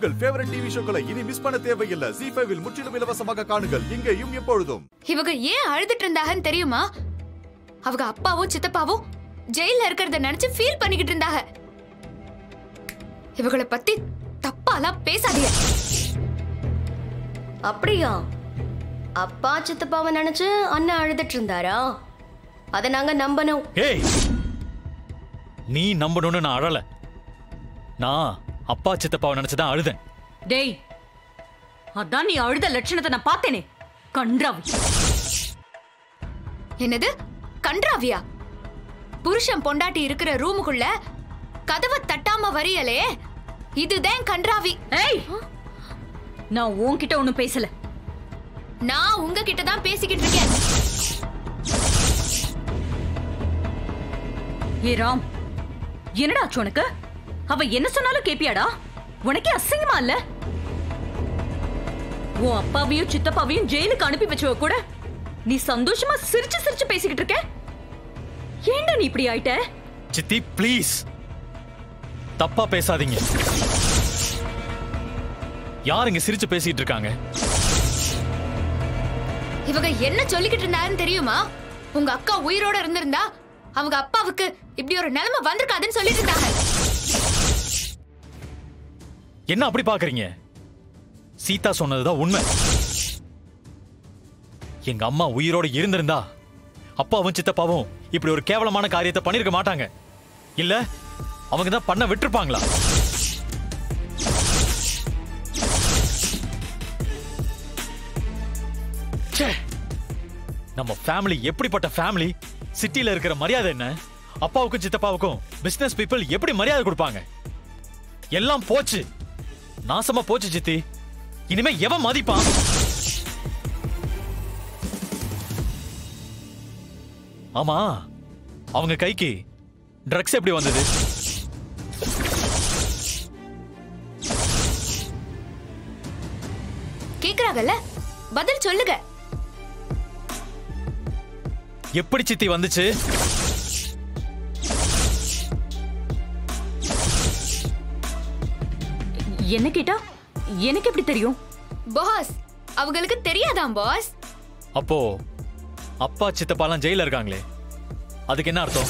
உங்கள் favourite TV ஷோக்களை இனி miss பண்ண தேவையில்லை ஜி ஃபைவில் முற்றிலும் இலவசமாக காணுங்கள் இங்கேயும் எப்பொழுதும் இவங்க ஏன் அழுதுட்டு இருந்தாங்கன்னு தெரியுமா அவங்க அப்பாவும் சித்தப்பாவும் ஜெயில இருக்கிறத நினைச்சு ஃபீல் பண்ணிக்கிட்டு இருந்தாங்க இவங்களை பத்தி தப்பாலாம் பேசாதீங்க அப்படியா அப்பா சித்தப்பாவை நினைச்சு அண்ணன் அழுதுட்டு இருந்தாரா அதை நாங்க நம்பணும் ஏய் நீ நம்பணும்னு நான் அழல நான் அப்பா சித்தப்பாவை நினைச்சுதான் அழுதேன் டேய் அதான் நீ அழுத லட்சணத்தை நான் பார்த்தேனே கன்றாவி என்னது கன்றாவியா புருஷன் பொண்டாட்டி இருக்கிற ரூமுக்குள்ள கதவை தட்டாம வரியலே இதுதான் கன்றாவி ஏய் நான் உன்கிட்ட ஒண்ணும் பேசல நான் உங்ககிட்ட தான் பேசிக்கிட்டு இருக்கேன் ஏ ராம் என்னடா ஆச்சு உனக்கு அவ என்ன சொன்னாலும் கேப்பியாடா உனக்கே அசிங்கமா இல்ல உன் அப்பாவையும் சித்தப்பாவையும் ஜெயிலுக்கு அனுப்பி வச்சவ கூட நீ சந்தோஷமா சிரிச்சு சிரிச்சு பேசிக்கிட்டு இருக்க ஏன்டா நீ இப்படி ஆயிட்ட சித்தி ப்ளீஸ் தப்பா பேசாதீங்க யார் இங்க சிரிச்சு பேசிட்டு இருக்காங்க இவங்க என்ன சொல்லிக்கிட்டு இருந்தாருன்னு தெரியுமா உங்க அக்கா உயிரோட இருந்திருந்தா அவங்க அப்பாவுக்கு இப்படி ஒரு நிலைமை வந்திருக்காதுன்னு சொல்லிட்டு இருந்தாங்க என்ன அப்படி பாக்குறீங்க சீதா சொன்னதுதான் உண்மை எங்க அம்மா உயிரோட இருந்திருந்தா அப்பாவும் சித்தப்பாவும் இப்படி ஒரு கேவலமான காரியத்தை பண்ணிருக்க மாட்டாங்க இல்ல அவங்க தான் பண்ண விட்டுருப்பாங்களா ச்சே. நம்ம ஃபேமிலி எப்படிப்பட்ட ஃபேமிலி சிட்டில இருக்கிற மரியாதை என்ன அப்பாவுக்கும் சித்தப்பாவுக்கும் பிசினஸ் பீப்புள் எப்படி மரியாதை கொடுப்பாங்க எல்லாம் போச்சு நாசமா போச்சு சித்தி இனிமே எவன் மதிப்பான் ஆமா அவங்க கைக்கு ட்ரக்ஸ் எப்படி வந்தது கேக்குறாங்கல்ல பதில் சொல்லுங்க எப்படி சித்தி வந்துச்சு என்ன கேட்டா எனக்கு எப்படி தெரியும் பாஸ் அவங்களுக்கு தெரியாதாம் பாஸ் அப்போ அப்பா சித்தப்பாலாம் ஜெயில இருக்காங்களே அதுக்கு என்ன அர்த்தம்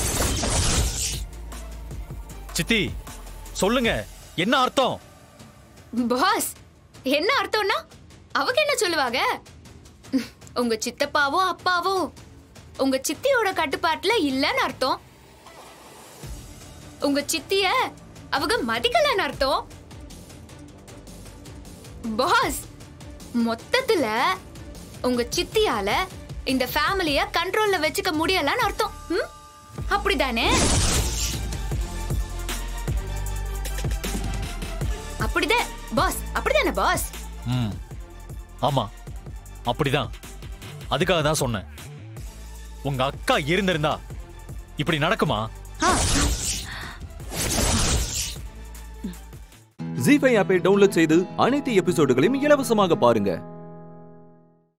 சித்தி சொல்லுங்க என்ன அர்த்தம் பாஸ் என்ன அர்த்தம்னா அவங்க என்ன சொல்லுவாங்க உங்க சித்தப்பாவும் அப்பாவும் உங்க சித்தியோட கட்டுப்பாட்டுல இல்லன்னு அர்த்தம் உங்க சித்திய அவங்க மதிக்கலன்னு அர்த்தம் பாஸ் மொத்தத்துல உங்க சித்தியால இந்த ஃபேமிலிய கண்ட்ரோல்ல வச்சுக்க முடியலன்னு அர்த்தம் ம்? அப்படிதானே அப்படிதான் பாஸ் அப்படிதானே பாஸ் ம் ஆமா அப்படிதான் அதுக்காக தான் சொன்னேன் உங்க அக்கா இருந்திருந்தா இப்படி நடக்குமா ஜி ஃபைவ் ஆப்பை டவுன்லோட் செய்து அனைத்து எபிசோடுகளையும் இலவசமாக பாருங்க